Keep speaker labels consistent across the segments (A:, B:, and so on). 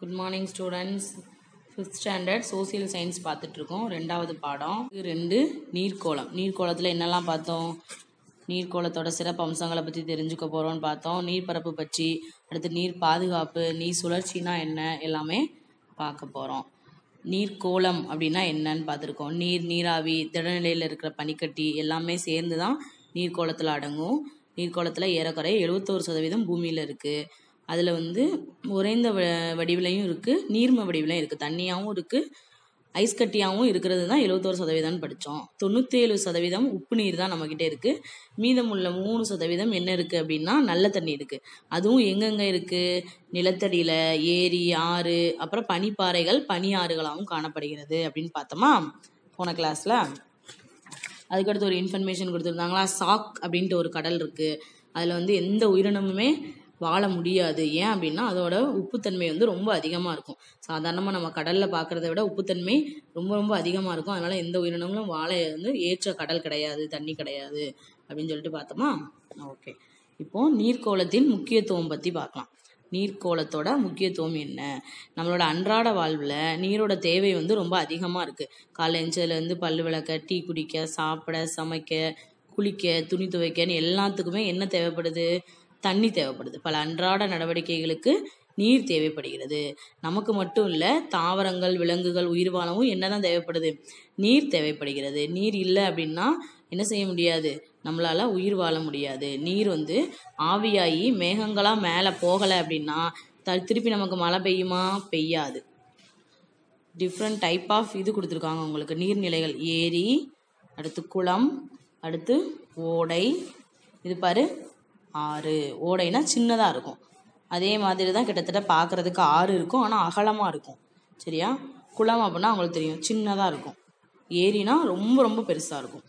A: good morning students fifth standard social science பார்த்துட்ருக்கோம் ரெண்டாவது பாடம் இது ரெண்டு நீர்க்கோளம் நீர்க்கோளத்தில் என்னெல்லாம் பார்த்தோம் நீர்க்கோளத்தோட சிறப்பு அம்சங்களை பற்றி தெரிஞ்சுக்க போகிறோம்னு பார்த்தோம் நீர்ப்பரப்பு பற்றி அடுத்து நீர் பாதுகாப்பு நீர் சுழற்சினா என்ன எல்லாமே பார்க்க போகிறோம் நீர்க்கோளம் அப்படின்னா என்னன்னு பார்த்துருக்கோம் நீர் நீராவி திடநிலையில் இருக்கிற பனிக்கட்டி எல்லாமே சேர்ந்து தான் நீர்க்கோளத்தில் அடங்கும் நீர்க்கோளத்தில் ஏறக்குறைய எழுபத்தோரு சதவீதம் பூமியில் இருக்குது அதில் வந்து உறைந்த வ வடிவிலையும் இருக்குது நீர்ம வடிவிலையும் இருக்குது தண்ணியாகவும் இருக்குது ஐஸ் கட்டியாகவும் இருக்கிறது தான் எழுபத்தோரு சதவீதம்னு படித்தோம் தொண்ணூற்றேழு சதவீதம் உப்பு நீர் தான் நம்மக்கிட்ட இருக்குது மீதமுள்ள மூணு சதவீதம் என்ன இருக்குது அப்படின்னா நல்ல தண்ணி இருக்குது அதுவும் எங்கெங்கே இருக்குது நிலத்தடியில் ஏரி ஆறு அப்புறம் பனிப்பாறைகள் பனி ஆறுகளாகவும் காணப்படுகிறது அப்படின்னு பார்த்தோமா போன கிளாஸில் அதுக்கடுத்து ஒரு இன்ஃபர்மேஷன் கொடுத்துருந்தாங்களா சாக் அப்படின்ட்டு ஒரு கடல் இருக்குது அதில் வந்து எந்த உயிரினமுமே வாழ முடியாது ஏன் அப்படின்னா அதோட உப்புத்தன்மை வந்து ரொம்ப அதிகமாக இருக்கும் சாதாரணமாக நம்ம கடலில் பார்க்குறத விட உப்புத்தன்மை ரொம்ப ரொம்ப அதிகமாக இருக்கும் அதனால் எந்த உயிரினங்களும் வாழ வந்து ஏற்ற கடல் கிடையாது தண்ணி கிடையாது அப்படின்னு சொல்லிட்டு பார்த்தோமா ஓகே இப்போது நீர்க்கோளத்தின் முக்கியத்துவம் பற்றி பார்க்கலாம் நீர்க்கோளத்தோட முக்கியத்துவம் என்ன நம்மளோட அன்றாட வாழ்வில் நீரோட தேவை வந்து ரொம்ப அதிகமாக இருக்குது காலை எழுந்ததுலேருந்து பல் விளக்க டீ குடிக்க சாப்பிட சமைக்க குளிக்க துணி துவைக்கன்னு எல்லாத்துக்குமே என்ன தேவைப்படுது தண்ணி தேவைப்படுது பல அன்றாட நடவடிக்கைகளுக்கு நீர் தேவைப்படுகிறது நமக்கு மட்டும் இல்லை தாவரங்கள் விலங்குகள் உயிர் வாழவும் என்ன தான் தேவைப்படுது நீர் தேவைப்படுகிறது நீர் இல்லை அப்படின்னா என்ன செய்ய முடியாது நம்மளால் உயிர் வாழ முடியாது நீர் வந்து ஆவியாகி மேகங்களாக மேலே போகலை அப்படின்னா த திருப்பி நமக்கு மழை பெய்யுமா பெய்யாது டிஃப்ரெண்ட் டைப் ஆஃப் இது கொடுத்துருக்காங்க உங்களுக்கு நீர்நிலைகள் ஏரி அடுத்து குளம் அடுத்து ஓடை இது பாரு ஆறு ஓடைனா சின்னதாக இருக்கும் அதே மாதிரி தான் கிட்டத்தட்ட பார்க்குறதுக்கு ஆறு இருக்கும் ஆனால் அகலமாக இருக்கும் சரியா குளம் அப்படின்னா அவங்களுக்கு தெரியும் சின்னதாக இருக்கும் ஏரினா ரொம்ப ரொம்ப பெருசாக இருக்கும்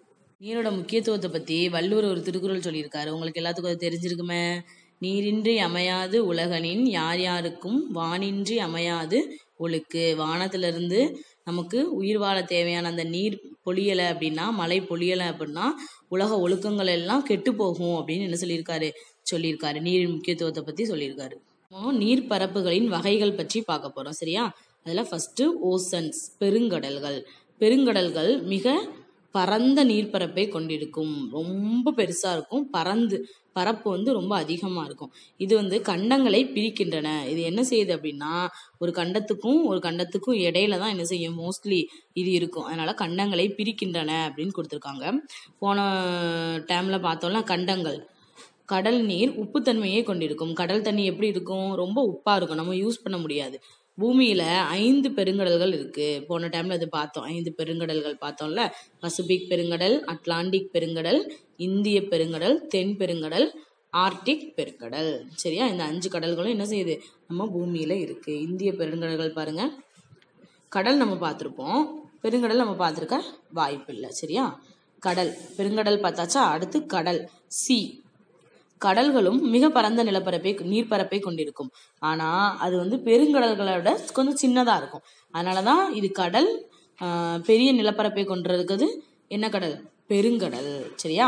A: நீரோட முக்கியத்துவத்தை பற்றி வள்ளுவர் ஒரு திருக்குறள் சொல்லியிருக்காரு உங்களுக்கு எல்லாத்துக்கும் அது தெரிஞ்சிருக்குமே நீரின்றி அமையாது உலகனின் யார் யாருக்கும் வானின்றி அமையாது ஒழுக்கு வானத்திலிருந்து நமக்கு உயிர் வாழ தேவையான அந்த நீர் பொழியலை அப்படின்னா மழை பொழியலை அப்படின்னா உலக ஒழுக்கங்கள் எல்லாம் கெட்டு போகும் அப்படின்னு என்ன சொல்லியிருக்காரு சொல்லியிருக்காரு நீரின் முக்கியத்துவத்தை பற்றி சொல்லியிருக்காரு நீர் பரப்புகளின் வகைகள் பற்றி பார்க்க போகிறோம் சரியா அதில் ஃபஸ்ட்டு ஓசன்ஸ் பெருங்கடல்கள் பெருங்கடல்கள் மிக பரந்த நீர்ப்பரப்பை கொண்டிருக்கும் ரொம்ப பெருசாக இருக்கும் பறந்து பரப்பு வந்து ரொம்ப அதிகமாக இருக்கும் இது வந்து கண்டங்களை பிரிக்கின்றன இது என்ன செய்யுது அப்படின்னா ஒரு கண்டத்துக்கும் ஒரு கண்டத்துக்கும் இடையில தான் என்ன செய்யும் மோஸ்ட்லி இது இருக்கும் அதனால் கண்டங்களை பிரிக்கின்றன அப்படின்னு கொடுத்துருக்காங்க போன டைமில் பார்த்தோம்னா கண்டங்கள் கடல் நீர் உப்புத்தன்மையை கொண்டிருக்கும் கடல் தண்ணி எப்படி இருக்கும் ரொம்ப உப்பாக இருக்கும் நம்ம யூஸ் பண்ண முடியாது பூமியில் ஐந்து பெருங்கடல்கள் இருக்குது போன டைமில் அது பார்த்தோம் ஐந்து பெருங்கடல்கள் பார்த்தோம்ல பசிபிக் பெருங்கடல் அட்லாண்டிக் பெருங்கடல் இந்திய பெருங்கடல் தென் பெருங்கடல் ஆர்டிக் பெருங்கடல் சரியா இந்த அஞ்சு கடல்களும் என்ன செய்யுது நம்ம பூமியில் இருக்குது இந்திய பெருங்கடல்கள் பாருங்கள் கடல் நம்ம பார்த்துருப்போம் பெருங்கடல் நம்ம பார்த்துருக்க வாய்ப்பு இல்லை சரியா கடல் பெருங்கடல் பார்த்தாச்சா அடுத்து கடல் சி கடல்களும் மிக பரந்த நிலப்பரப்பை நீர்ப்பரப்பை கொண்டிருக்கும் ஆனால் அது வந்து பெருங்கடல்களை விட கொஞ்சம் சின்னதாக இருக்கும் அதனால தான் இது கடல் பெரிய நிலப்பரப்பை கொண்டிருக்கிறது என்ன கடல் பெருங்கடல் சரியா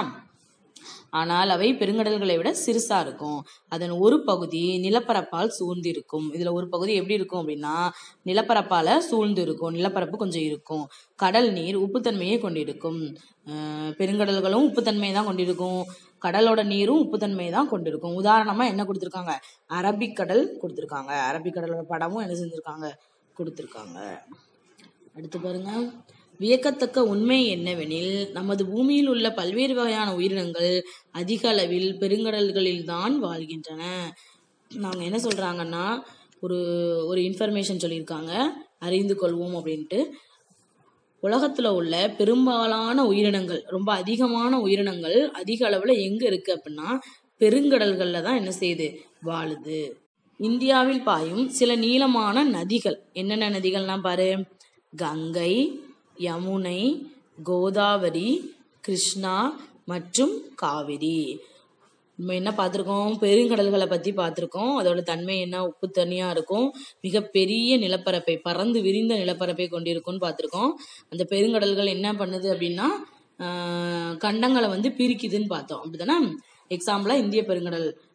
A: ஆனால் அவை பெருங்கடல்களை விட சிறுசாக இருக்கும் அதன் ஒரு பகுதி நிலப்பரப்பால் சூழ்ந்திருக்கும் இதில் ஒரு பகுதி எப்படி இருக்கும் அப்படின்னா நிலப்பரப்பால் சூழ்ந்து இருக்கும் நிலப்பரப்பு கொஞ்சம் இருக்கும் கடல் நீர் உப்புத்தன்மையை கொண்டிருக்கும் பெருங்கடல்களும் உப்புத்தன்மையை தான் கொண்டிருக்கும் கடலோட நீரும் உப்புத்தன்மை தான் கொண்டிருக்கும் உதாரணமாக என்ன கொடுத்துருக்காங்க அரபிக்கடல் கொடுத்துருக்காங்க அரபிக்கடலோட படமும் என்ன செஞ்சுருக்காங்க கொடுத்துருக்காங்க அடுத்து பாருங்க வியக்கத்தக்க உண்மை என்னவெனில் நமது பூமியில் உள்ள பல்வேறு வகையான உயிரினங்கள் அதிக அளவில் பெருங்கடல்களில் தான் வாழ்கின்றன நாங்கள் என்ன சொல்கிறாங்கன்னா ஒரு ஒரு இன்ஃபர்மேஷன் சொல்லியிருக்காங்க அறிந்து கொள்வோம் அப்படின்ட்டு உலகத்தில் உள்ள பெரும்பாலான உயிரினங்கள் ரொம்ப அதிகமான உயிரினங்கள் அதிக அளவில் எங்கே இருக்குது அப்படின்னா பெருங்கடல்களில் தான் என்ன செய்யுது வாழுது இந்தியாவில் பாயும் சில நீளமான நதிகள் என்னென்ன நதிகள்லாம் பாரு கங்கை யமுனை கோதாவரி கிருஷ்ணா மற்றும் காவிரி நம்ம என்ன பார்த்துருக்கோம் பெருங்கடல்களை பற்றி பார்த்துருக்கோம் அதோட தன்மை என்ன உப்பு தண்ணியாக இருக்கும் மிகப்பெரிய நிலப்பரப்பை பறந்து விரிந்த நிலப்பரப்பை கொண்டிருக்கும்னு பார்த்துருக்கோம் அந்த பெருங்கடல்கள் என்ன பண்ணுது அப்படின்னா கண்டங்களை வந்து பிரிக்குதுன்னு பார்த்தோம் அப்படிதானே எக்ஸாம்பிளாக இந்திய பெருங்கடல்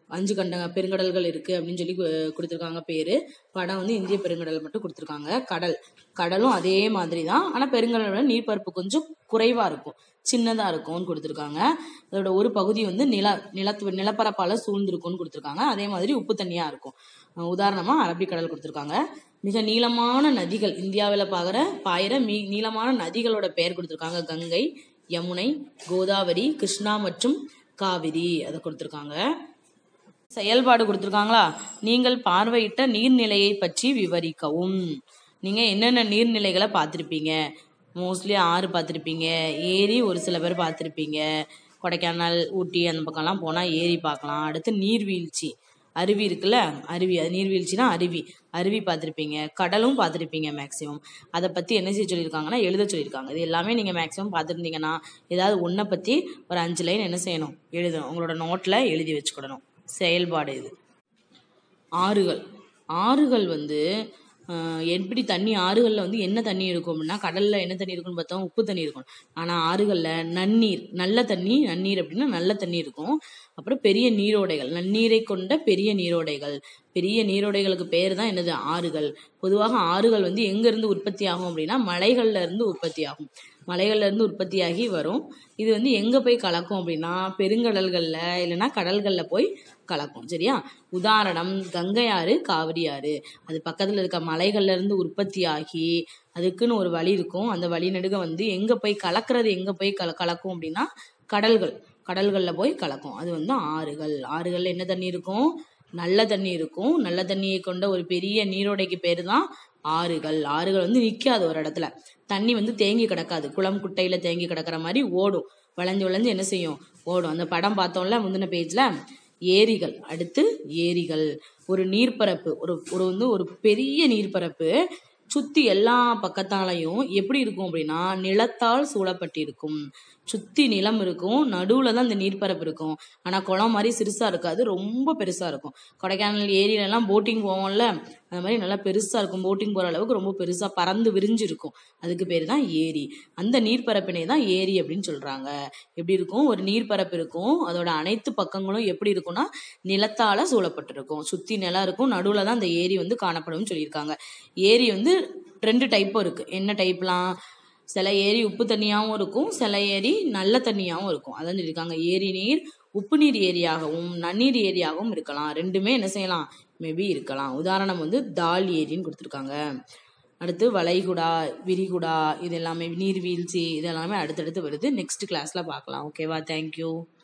A: அஞ்சு கண்ட பெருங்கடல்கள் இருக்கு அப்படின்னு சொல்லி கு- கொடுத்திருக்காங்க பேரு படம் வந்து இந்திய பெருங்கடல் மட்டும் கொடுத்திருக்காங்க கடல் கடலும் அதே மாதிரி தான் ஆனா பெருங்கடலோட நீர்ப்பரப்பு கொஞ்சம் குறைவா இருக்கும் சின்னதா இருக்கும்னு கொடுத்திருக்காங்க அதோட ஒரு பகுதி வந்து நில நிலத்து நிலப்பரப்பால சூழ்ந்திருக்கும்னு கொடுத்திருக்காங்க அதே மாதிரி உப்பு தண்ணியா இருக்கும் அஹ் உதாரணமா அரபிக்கடல் கொடுத்திருக்காங்க மிக நீளமான நதிகள் இந்தியாவில் பாக்குற பாயிர மீ நீளமான நதிகளோட பெயர் கொடுத்திருக்காங்க கங்கை யமுனை கோதாவரி கிருஷ்ணா மற்றும் காவிரி அதை கொடுத்திருக்காங்க செயல்பாடு கொடுத்துருக்காங்களா நீங்கள் பார்வையிட்ட நீர்நிலையை பற்றி விவரிக்கவும் நீங்க என்னென்ன நீர்நிலைகளை பார்த்துருப்பீங்க மோஸ்ட்லி ஆறு பார்த்துருப்பீங்க ஏரி ஒரு சில பேர் பார்த்துருப்பீங்க கொடைக்கானல் ஊட்டி அந்த பக்கம்லாம் போனால் ஏரி பார்க்கலாம் அடுத்து நீர்வீழ்ச்சி அருவி இருக்குல்ல அருவி அது நீர்வீழ்ச்சினா அருவி அருவி பார்த்துருப்பீங்க கடலும் பார்த்துருப்பீங்க மேக்ஸிமம் அதை பற்றி என்ன செய்ய சொல்லியிருக்காங்கன்னா எழுத சொல்லியிருக்காங்க இது எல்லாமே நீங்கள் மேக்ஸிமம் பார்த்துருந்தீங்கன்னா ஏதாவது ஒன்றை பற்றி ஒரு அஞ்சு லைன் என்ன செய்யணும் எழுதணும் உங்களோட நோட்டில் எழுதி வச்சுக்கிடணும் செயல்பாடு இது ஆறுகள் ஆறுகள் வந்து ஆஹ், எப்படி தண்ணி ஆறுகளில் வந்து என்ன தண்ணி இருக்கும் அப்படின்னா கடலில் என்ன தண்ணி இருக்கும்னு பார்த்தா உப்பு தண்ணி இருக்கும் ஆனால் ஆறுகளில் நன்னீர் நல்ல தண்ணி நன்னீர் அப்படின்னா நல்ல தண்ணி இருக்கும் அப்புறம் பெரிய நீரோடைகள் நன்னீரை கொண்ட பெரிய நீரோடைகள் பெரிய நீரோடைகளுக்கு பேர் தான் என்னது ஆறுகள் பொதுவாக ஆறுகள் வந்து எங்கேருந்து உற்பத்தி ஆகும் அப்படின்னா மலைகள்ல இருந்து உற்பத்தி ஆகும் மலைகள்ல இருந்து உற்பத்தியாகி வரும் இது வந்து எங்கே போய் கலக்கும் அப்படின்னா பெருங்கடல்களில் இல்லைன்னா கடல்களில் போய் கலக்கும் சரியா உதாரணம் கங்கை ஆறு காவிரி ஆறு அது பக்கத்தில் இருக்க மலைகள்ல இருந்து உற்பத்தி ஆகி அதுக்குன்னு ஒரு வழி இருக்கும் அந்த வழி நெடுக வந்து எங்கே போய் கலக்கிறது எங்கே போய் கல கலக்கும் அப்படின்னா கடல்கள் கடல்களில் போய் கலக்கும் அது வந்து ஆறுகள் ஆறுகளில் என்ன தண்ணி இருக்கும் நல்ல தண்ணி இருக்கும் நல்ல தண்ணியை கொண்ட ஒரு பெரிய நீரோடைக்கு பேர் தான் ஆறுகள் ஆறுகள் வந்து நிற்காது ஒரு இடத்துல தண்ணி வந்து தேங்கி கிடக்காது குளம் குட்டையில தேங்கி கிடக்கிற மாதிரி ஓடும் வளைஞ்சு வளைஞ்சு என்ன செய்யும் ஓடும் அந்த படம் பார்த்தோம்ல முந்தின பேஜ்ல ஏரிகள் அடுத்து ஏரிகள் ஒரு நீர்ப்பரப்பு ஒரு ஒரு வந்து ஒரு பெரிய நீர்ப்பரப்பு சுத்தி எல்லா பக்கத்தாலையும் எப்படி இருக்கும் அப்படின்னா நிலத்தால் சூழப்பட்டிருக்கும் சுத்தி நிலம் இருக்கும் நடுவுல தான் இந்த நீர்ப்பரப்பு இருக்கும் ஆனா குளம் மாதிரி சிறுசா இருக்காது ரொம்ப பெருசா இருக்கும் கொடைக்கானல் ஏரியில எல்லாம் போட்டிங் போவோம்ல அந்த மாதிரி நல்லா பெருசா இருக்கும் போட்டிங் போற அளவுக்கு ரொம்ப பெருசா பறந்து விரிஞ்சு இருக்கும் அதுக்கு பேர் தான் ஏரி அந்த நீர்ப்பரப்பினை தான் ஏரி அப்படின்னு சொல்றாங்க எப்படி இருக்கும் ஒரு நீர்ப்பரப்பு இருக்கும் அதோட அனைத்து பக்கங்களும் எப்படி இருக்கும்னா நிலத்தால சூழப்பட்டிருக்கும் சுத்தி நிலம் இருக்கும் நடுவுல தான் அந்த ஏரி வந்து காணப்படும்னு சொல்லியிருக்காங்க ஏரி வந்து ரெண்டு டைப்பும் இருக்கு என்ன டைப்லாம் சில ஏரி உப்பு தண்ணியாகவும் இருக்கும் சில ஏரி நல்ல தண்ணியாகவும் இருக்கும் அதான் சொல்லியிருக்காங்க ஏரி நீர் உப்பு நீர் ஏரியாகவும் நன்னீர் ஏரியாகவும் இருக்கலாம் ரெண்டுமே என்ன செய்யலாம் மேபி இருக்கலாம் உதாரணம் வந்து தால் ஏரின்னு கொடுத்துருக்காங்க அடுத்து வளைகுடா விரிகுடா இது எல்லாமே நீர்வீழ்ச்சி இது எல்லாமே அடுத்தடுத்து வருது நெக்ஸ்ட் கிளாஸ்ல பார்க்கலாம் ஓகேவா தேங்க்யூ